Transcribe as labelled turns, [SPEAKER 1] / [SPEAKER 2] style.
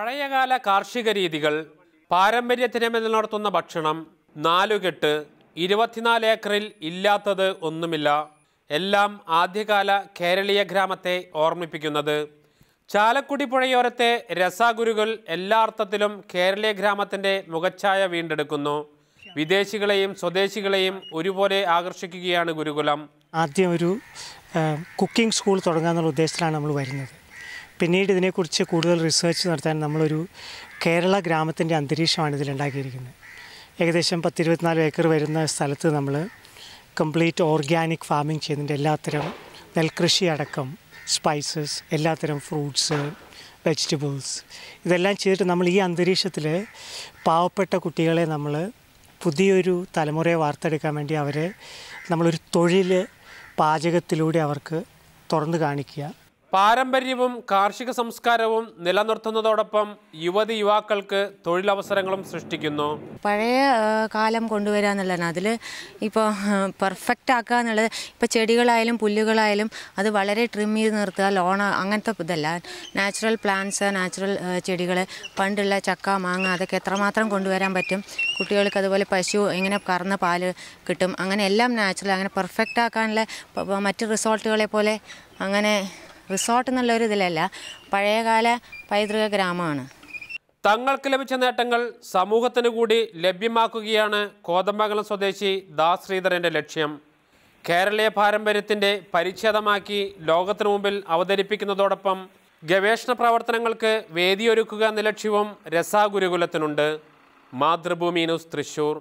[SPEAKER 1] പഴയകാല കാർഷിക രീതികൾ പാരമ്പര്യത്തിന് നിലനിർത്തുന്ന ഭക്ഷണം നാലുകെട്ട് ഇരുപത്തിനാല് ഏക്കറിൽ ഇല്ലാത്തത് ഒന്നുമില്ല എല്ലാം ആദ്യകാല കേരളീയ ഗ്രാമത്തെ ഓർമ്മിപ്പിക്കുന്നത് ചാലക്കുടി പുഴയോരത്തെ രസാഗുരുകൾ എല്ലാ അർത്ഥത്തിലും കേരളീയ ഗ്രാമത്തിൻ്റെ മുഖച്ഛായ വീണ്ടെടുക്കുന്നു വിദേശികളെയും സ്വദേശികളെയും ഒരുപോലെ ആകർഷിക്കുകയാണ് ഗുരുകുലം
[SPEAKER 2] ആദ്യം ഒരു കുക്കിംഗ് സ്കൂൾ തുടങ്ങാമെന്നുള്ള ഉദ്ദേശത്തിലാണ് നമ്മൾ വരുന്നത് പിന്നീട് ഇതിനെക്കുറിച്ച് കൂടുതൽ റിസർച്ച് നടത്താൻ നമ്മളൊരു കേരള ഗ്രാമത്തിൻ്റെ അന്തരീക്ഷമാണ് ഇതിലുണ്ടാക്കിയിരിക്കുന്നത് ഏകദേശം പത്തിരുപത്തിനാല് ഏക്കർ വരുന്ന സ്ഥലത്ത് നമ്മൾ കംപ്ലീറ്റ് ഓർഗാനിക് ഫാമിംഗ് ചെയ്യുന്നുണ്ട് എല്ലാത്തരം നെൽകൃഷി അടക്കം സ്പൈസസ് എല്ലാത്തരം ഫ്രൂട്ട്സ് വെജിറ്റബിൾസ് ഇതെല്ലാം ചെയ്തിട്ട് നമ്മൾ ഈ അന്തരീക്ഷത്തിൽ പാവപ്പെട്ട കുട്ടികളെ നമ്മൾ പുതിയൊരു തലമുറയെ വാർത്തെടുക്കാൻ വേണ്ടി അവരെ നമ്മളൊരു തൊഴിൽ പാചകത്തിലൂടെ അവർക്ക് തുറന്നു കാണിക്കുക
[SPEAKER 1] പാരമ്പര്യവും കാർഷിക സംസ്കാരവും നിലനിർത്തുന്നതോടൊപ്പം യുവതി യുവാക്കൾക്ക് തൊഴിലവസരങ്ങളും സൃഷ്ടിക്കുന്നു
[SPEAKER 3] പഴയ ആ, കാലം കൊണ്ടുവരിക എന്നുള്ളതാണ് അതിൽ ഇപ്പോൾ പെർഫെക്റ്റ് ആക്കുക എന്നുള്ളത് ഇപ്പോൾ ചെടികളായാലും പുല്ലുകളായാലും അത് വളരെ ട്രിം ചെയ്ത് നിർത്തുക ലോണ അങ്ങനത്തെ ഇതല്ല നാച്ചുറൽ പ്ലാന്റ്സ് നാച്ചുറൽ ചെടികൾ പണ്ടുള്ള ചക്ക മാങ്ങ അതൊക്കെ എത്രമാത്രം കൊണ്ടുവരാൻ പറ്റും കുട്ടികൾക്ക് അതുപോലെ പശു എങ്ങനെ കറന്ന പാല് കിട്ടും അങ്ങനെ എല്ലാം നാച്ചുറൽ അങ്ങനെ പെർഫെക്റ്റ് ആക്കാനുള്ള പ- പ- മറ്റ് റിസോർട്ടുകളെ പോലെ അങ്ങനെ റിസോർട്ട് എന്നുള്ള ഒരു ഇതിലല്ല പഴയകാല പൈതൃക ഗ്രാമമാണ്
[SPEAKER 1] തങ്ങൾക്ക് ലഭിച്ച നേട്ടങ്ങൾ സമൂഹത്തിന് കൂടി ലഭ്യമാക്കുകയാണ് കോതമംഗലം സ്വദേശി ദാസ് ശ്രീധരൻ്റെ ലക്ഷ്യം കേരളീയ പാരമ്പര്യത്തിൻ്റെ പരിച്ഛേദമാക്കി ലോകത്തിനു മുമ്പിൽ അവതരിപ്പിക്കുന്നതോടൊപ്പം ഗവേഷണ പ്രവർത്തനങ്ങൾക്ക് വേദിയൊരുക്കുക എന്ന ലക്ഷ്യവും രസാഗുരുകുലത്തിനുണ്ട് മാതൃഭൂമി ന്യൂസ് തൃശൂർ